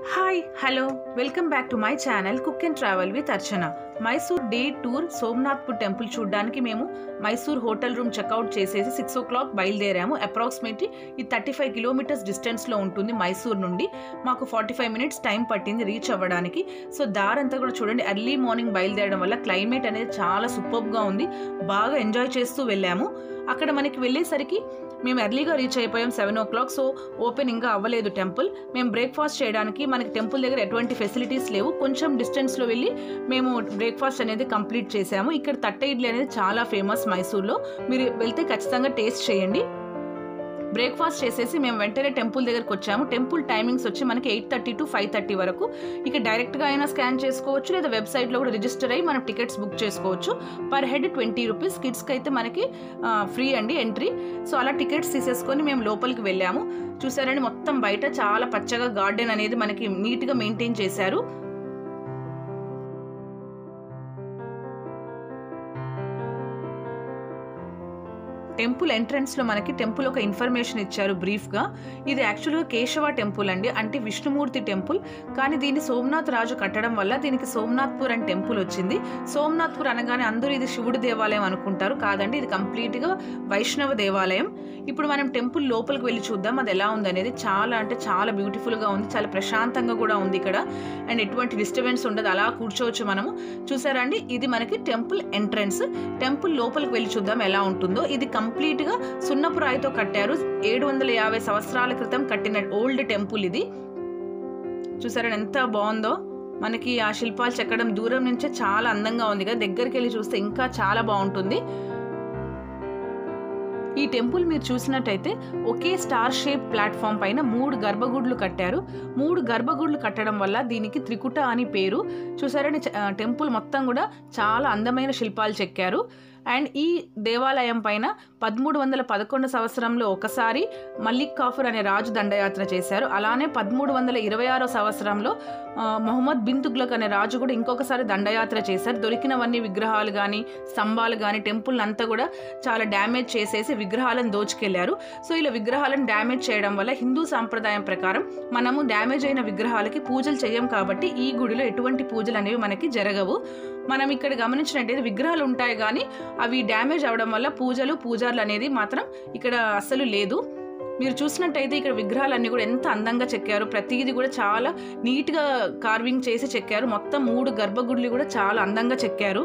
hi hello welcome back to my channel cook and travel with Archana Mysore day tour Somnathpur temple చూడడానికి మేము Mysore hotel room checkout చేసేసి six o'clock బయలుదేరాము approximately ఇది thirty five kilometres డిస్టెన్స్లో ఉంటుంది మైసూర్ నుండి మాకు ఫార్టీ ఫైవ్ మినిట్స్ టైం పట్టింది రీచ్ అవ్వడానికి సో దారంతా కూడా చూడండి ఎర్లీ మార్నింగ్ బయలుదేరడం వల్ల క్లైమేట్ అనేది చాలా సూపర్గా ఉంది బాగా ఎంజాయ్ చేస్తూ వెళ్ళాము అక్కడ మనకి వెళ్ళేసరికి మేము ఎర్లీగా రీచ్ అయిపోయాం seven o'clock so open ఇంకా అవ్వలేదు టెంపుల్ మేము బ్రేక్ఫాస్ట్ చేయడానికి మనకి టెంపుల్ దగ్గర ఎటువంటి ఫెసిలిటీస్ లేవు కొంచెం డిస్టెన్స్లో వెళ్ళి మేము బ్రేక్ఫాస్ట్ అనేది కంప్లీట్ చేసాము ఇక్కడ తట్ట ఇడ్లీ అనేది చాలా ఫేమస్ మైసూర్లో మీరు వెళ్తే ఖచ్చితంగా టేస్ట్ చేయండి బ్రేక్ఫాస్ట్ చేసేసి మేము వెంటనే టెంపుల్ దగ్గరకు వచ్చాము టెంపుల్ టైమింగ్స్ వచ్చి మనకి eight thirty to five thirty వరకు ఇక డైరెక్ట్గా అయినా స్కాన్ చేసుకోవచ్చు లేదా వెబ్సైట్లో కూడా రిజిస్టర్ అయ్యి మనం టికెట్స్ బుక్ చేసుకోవచ్చు పర్ హెడ్ ట్వంటీ రూపీస్ కిడ్స్కి అయితే మనకి ఫ్రీ అండి ఎంట్రీ సో అలా టికెట్స్ తీసేసుకొని మేము లోపలికి వెళ్ళాము చూసారండి మొత్తం బయట చాలా పచ్చగా గార్డెన్ అనేది మనకి నీట్గా మెయింటైన్ చేశారు టెంపుల్ ఎంట్రన్స్లో మనకి టెంపుల్ ఒక ఇన్ఫర్మేషన్ ఇచ్చారు బ్రీఫ్గా ఇది యాక్చువల్గా కేశవ టెంపుల్ అండి అంటే విష్ణుమూర్తి టెంపుల్ కానీ దీన్ని సోమనాథ్ రాజు కట్టడం వల్ల దీనికి సోమనాథ్పూర్ అని టెంపుల్ వచ్చింది సోమనాథ్పూర్ అనగానే అందరూ ఇది శివుడి దేవాలయం అనుకుంటారు కాదండి ఇది కంప్లీట్గా వైష్ణవ దేవాలయం ఇప్పుడు మనం టెంపుల్ లోపలికి వెళ్ళి చూద్దాం అది ఎలా ఉంది అనేది చాలా అంటే చాలా బ్యూటిఫుల్గా ఉంది చాలా ప్రశాంతంగా కూడా ఉంది ఇక్కడ అండ్ ఎటువంటి డిస్టర్బెన్స్ ఉండదు అలా కూర్చోవచ్చు మనము చూసారా అండి ఇది మనకి టెంపుల్ ఎంట్రన్స్ టెంపుల్ లోపలికి వెళ్ళి చూద్దాం ఎలా ఉంటుందో ఇది కంప్లీట్గా సున్నపు రాయితో కట్టారు ఏడు వందల యాభై సంవత్సరాల క్రితం కట్టిన ఓల్డ్ టెంపుల్ ఇది చూసారా ఎంత బాగుందో మనకి ఆ శిల్పాలు చెక్కడం దూరం నుంచే చాలా అందంగా ఉంది కదా దగ్గరికి వెళ్ళి చూస్తే ఇంకా చాలా బాగుంటుంది ఈ టెంపుల్ మీరు చూసినట్టయితే ఒకే స్టార్ షేప్ ప్లాట్ఫామ్ పైన మూడు గర్భగుడులు కట్టారు మూడు గర్భగుడులు కట్టడం వల్ల దీనికి త్రికుట అని పేరు చూసారని టెంపుల్ మొత్తం కూడా చాలా అందమైన శిల్పాలు చెక్కారు అండ్ ఈ దేవాలయం పైన పదమూడు వందల పదకొండు సంవత్సరంలో ఒకసారి మల్లిక్ కాఫర్ అనే రాజు దండయాత్ర చేశారు అలానే పదమూడు వందల ఇరవై ఆరో సంవత్సరంలో మొహమ్మద్ బిన్ తుగ్లక్ అనే రాజు కూడా ఇంకొకసారి దండయాత్ర చేశారు దొరికినవన్నీ విగ్రహాలు కానీ స్తంభాలు కానీ టెంపుల్ అంతా కూడా చాలా డ్యామేజ్ చేసేసి విగ్రహాలను దోచుకెళ్లారు సో ఇలా విగ్రహాలను డ్యామేజ్ చేయడం వల్ల హిందూ సాంప్రదాయం ప్రకారం మనము డ్యామేజ్ అయిన విగ్రహాలకి పూజలు చేయం కాబట్టి ఈ గుడిలో ఎటువంటి పూజలు అనేవి మనకి జరగవు మనం ఇక్కడ గమనించినట్టయితే విగ్రహాలు ఉంటాయి కానీ అవి డ్యామేజ్ అవడం వల్ల పూజలు పూజార్లు అనేది మాత్రం ఇక్కడ అస్సలు లేదు మీరు చూసినట్టయితే ఇక్కడ విగ్రహాలన్నీ కూడా ఎంత అందంగా చెక్కారు ప్రతిదీ కూడా చాలా నీట్గా కార్వింగ్ చేసి చెక్కారు మొత్తం మూడు గర్భగుడులు కూడా చాలా అందంగా చెక్కారు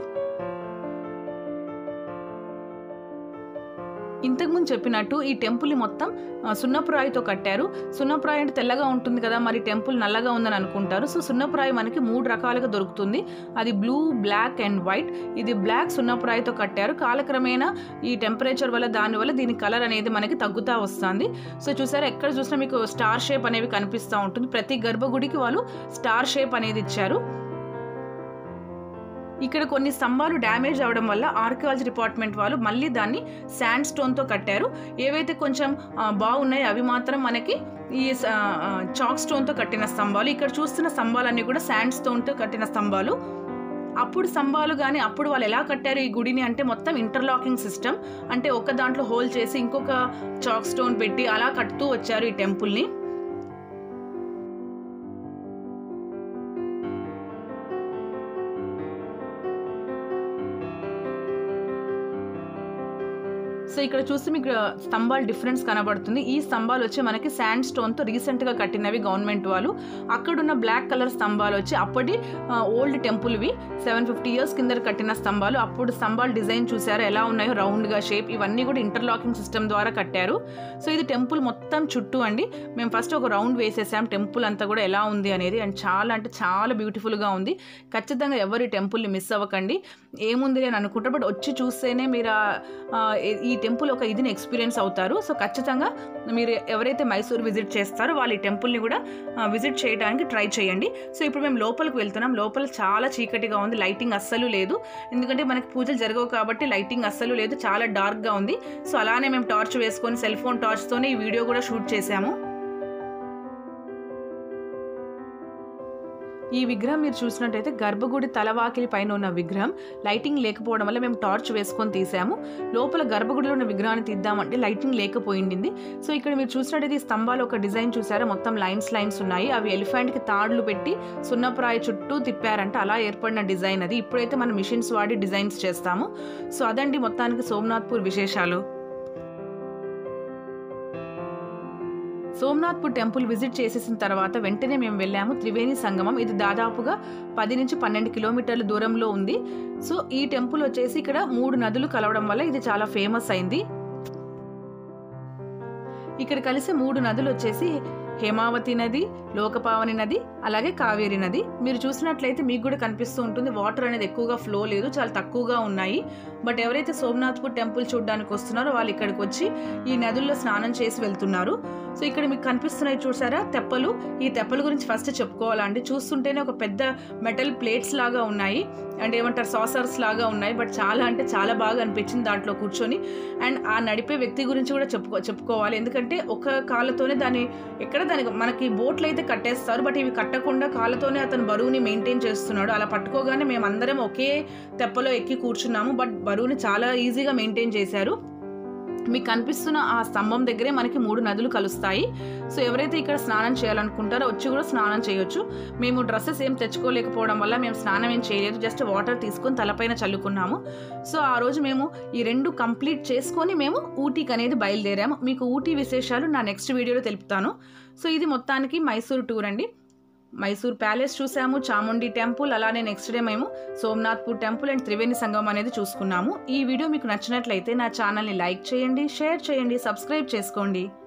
ఇంతకుముందు చెప్పినట్టు ఈ టెంపుల్ని మొత్తం సున్నపురాయితో కట్టారు సున్నపురాయి అంటే తెల్లగా ఉంటుంది కదా మరి టెంపుల్ నల్లగా ఉందని అనుకుంటారు సో సున్నపురాయి మనకి మూడు రకాలుగా దొరుకుతుంది అది బ్లూ బ్లాక్ అండ్ వైట్ ఇది బ్లాక్ సున్నపురాయితో కట్టారు కాలక్రమేణా ఈ టెంపరేచర్ వల్ల దానివల్ల దీని కలర్ అనేది మనకి తగ్గుతూ వస్తుంది సో చూసారా ఎక్కడ చూసినా మీకు స్టార్ షేప్ అనేవి కనిపిస్తూ ఉంటుంది ప్రతి గర్భగుడికి వాళ్ళు స్టార్ షేప్ అనేది ఇచ్చారు ఇక్కడ కొన్ని స్తంభాలు డ్యామేజ్ అవడం వల్ల ఆర్కియాలజీ డిపార్ట్మెంట్ వాళ్ళు మళ్ళీ దాన్ని శాండ్ స్టోన్తో కట్టారు ఏవైతే కొంచెం బాగున్నాయో అవి మాత్రం మనకి ఈ చాక్ స్టోన్తో కట్టిన స్తంభాలు ఇక్కడ చూస్తున్న స్తంభాలన్నీ కూడా శాండ్ స్టోన్తో కట్టిన స్తంభాలు అప్పుడు స్తంభాలు కానీ అప్పుడు వాళ్ళు ఎలా కట్టారు ఈ గుడిని అంటే మొత్తం ఇంటర్లాకింగ్ సిస్టమ్ అంటే ఒక దాంట్లో హోల్ చేసి ఇంకొక చాక్ స్టోన్ పెట్టి అలా కట్టుతూ వచ్చారు ఈ టెంపుల్ని సో ఇక్కడ చూస్తే మీకు స్తంభాలు డిఫరెన్స్ కనబడుతుంది ఈ స్తంభాలు వచ్చి మనకి శాండ్ స్టోన్తో రీసెంట్గా కట్టినవి గవర్నమెంట్ వాళ్ళు అక్కడున్న బ్లాక్ కలర్ స్తంభాలు వచ్చి అప్పటి ఓల్డ్ టెంపుల్వి సెవెన్ ఫిఫ్టీ ఇయర్స్ కింద కట్టిన స్తంభాలు అప్పుడు స్తంభాలు డిజైన్ చూసారు ఎలా ఉన్నాయో రౌండ్గా షేప్ ఇవన్నీ కూడా ఇంటర్లాకింగ్ సిస్టమ్ ద్వారా కట్టారు సో ఇది టెంపుల్ మొత్తం చుట్టూ అండి మేము ఫస్ట్ ఒక రౌండ్ వేసేసాం టెంపుల్ అంతా కూడా ఎలా ఉంది అనేది అండ్ చాలా అంటే చాలా బ్యూటిఫుల్గా ఉంది ఖచ్చితంగా ఎవరి టెంపుల్ని మిస్ అవ్వకండి ఏముంది అని అనుకుంటారు బట్ వచ్చి చూస్తేనే మీరు ఈ టెంపుల్ ఒక ఇదిని ఎక్స్పీరియన్స్ అవుతారు సో ఖచ్చితంగా మీరు ఎవరైతే మైసూర్ విజిట్ చేస్తారో వాళ్ళు ఈ టెంపుల్ని కూడా విజిట్ చేయడానికి ట్రై చేయండి సో ఇప్పుడు మేము లోపలికి వెళ్తున్నాం లోపల చాలా చీకటిగా ఉంది లైటింగ్ అస్సలు లేదు ఎందుకంటే మనకి పూజలు జరగవు కాబట్టి లైటింగ్ అస్సలు లేదు చాలా డార్క్గా ఉంది సో అలానే మేము టార్చ్ వేసుకొని సెల్ ఫోన్ టార్చ్తోనే ఈ వీడియో కూడా షూట్ చేశాము ఈ విగ్రహం మీరు చూసినట్టయితే గర్భగుడి తలవాకిలి పైన ఉన్న విగ్రహం లైటింగ్ లేకపోవడం వల్ల మేము టార్చ్ వేసుకొని తీసాము లోపల గర్భగుడిలో ఉన్న విగ్రహాన్ని తీద్దామంటే లైటింగ్ లేకపోయింది సో ఇక్కడ మీరు చూసినట్టయితే ఈ స్తంభాలు ఒక డిజైన్ చూసారా మొత్తం లైన్స్ లైన్స్ ఉన్నాయి అవి ఎలిఫెంట్కి తాడులు పెట్టి సున్నప్రాయ చుట్టూ తిప్పారంట అలా ఏర్పడిన డిజైన్ అది ఇప్పుడైతే మనం మిషన్స్ వాడి డిజైన్స్ చేస్తాము సో అదండి మొత్తానికి సోమనాథ్పూర్ విశేషాలు సోమనాథ్పూర్ టెంపుల్ విజిట్ చేసేసిన తర్వాత వెంటనే మేము వెళ్ళాము త్రివేణి సంగమం ఇది దాదాపుగా పది నుంచి పన్నెండు కిలోమీటర్ల దూరంలో ఉంది సో ఈ టెంపుల్ వచ్చేసి ఇక్కడ మూడు నదులు కలవడం వల్ల ఇది చాలా ఫేమస్ అయింది ఇక్కడ కలిసే మూడు నదులు వచ్చేసి హేమావతి నది లోకపావని నది అలాగే కావేరి నది మీరు చూసినట్లయితే మీకు కూడా కనిపిస్తూ ఉంటుంది వాటర్ అనేది ఎక్కువగా ఫ్లో లేదు చాలా తక్కువగా ఉన్నాయి బట్ ఎవరైతే సోమనాథ్పూర్ టెంపుల్ చూడడానికి వస్తున్నారో వాళ్ళు ఇక్కడికి వచ్చి ఈ నదుల్లో స్నానం చేసి వెళ్తున్నారు సో ఇక్కడ మీకు కనిపిస్తున్నాయి చూసారా తెప్పలు ఈ తెప్పల గురించి ఫస్ట్ చెప్పుకోవాలంటే చూస్తుంటేనే ఒక పెద్ద మెటల్ ప్లేట్స్ లాగా ఉన్నాయి అండ్ ఏమంటారు సాసర్స్ లాగా ఉన్నాయి బట్ చాలా అంటే చాలా బాగా అనిపించింది దాంట్లో కూర్చొని అండ్ ఆ నడిపే వ్యక్తి గురించి కూడా చెప్పుకో చెప్పుకోవాలి ఎందుకంటే ఒక కాళ్ళతోనే దాన్ని ఎక్కడ దానికి మనకి బోట్లు అయితే కట్టేస్తారు బట్ ఇవి కట్టకుండా కాళ్ళతోనే అతను బరువుని మెయింటైన్ చేస్తున్నాడు అలా పట్టుకోగానే మేము అందరం ఒకే తెప్పలో ఎక్కి కూర్చున్నాము బట్ బరువుని చాలా ఈజీగా మెయింటైన్ చేశారు మీకు కనిపిస్తున్న ఆ స్తంభం దగ్గరే మనకి మూడు నదులు కలుస్తాయి సో ఎవరైతే ఇక్కడ స్నానం చేయాలనుకుంటారో వచ్చి కూడా స్నానం చేయొచ్చు మేము డ్రెస్సెస్ ఏం తెచ్చుకోలేకపోవడం వల్ల మేము స్నానం ఏం చేయలేదు జస్ట్ వాటర్ తీసుకొని తలపైన చల్లుకున్నాము సో ఆ రోజు మేము ఈ రెండు కంప్లీట్ చేసుకొని మేము ఊటీకి అనేది బయలుదేరాము మీకు ఊటీ విశేషాలు నా నెక్స్ట్ వీడియోలో తెలుపుతాను సో ఇది మొత్తానికి మైసూర్ టూర్ అండి మైసూర్ ప్యాలెస్ చూసాము చాముండి టెంపుల్ అలానే నెక్స్ట్ డే మేము సోమనాథ్పూర్ టెంపుల్ అండ్ త్రివేణి సంగమం అనేది చూసుకున్నాము ఈ వీడియో మీకు నచ్చినట్లయితే నా ఛానల్ని లైక్ చేయండి షేర్ చేయండి సబ్స్క్రైబ్ చేసుకోండి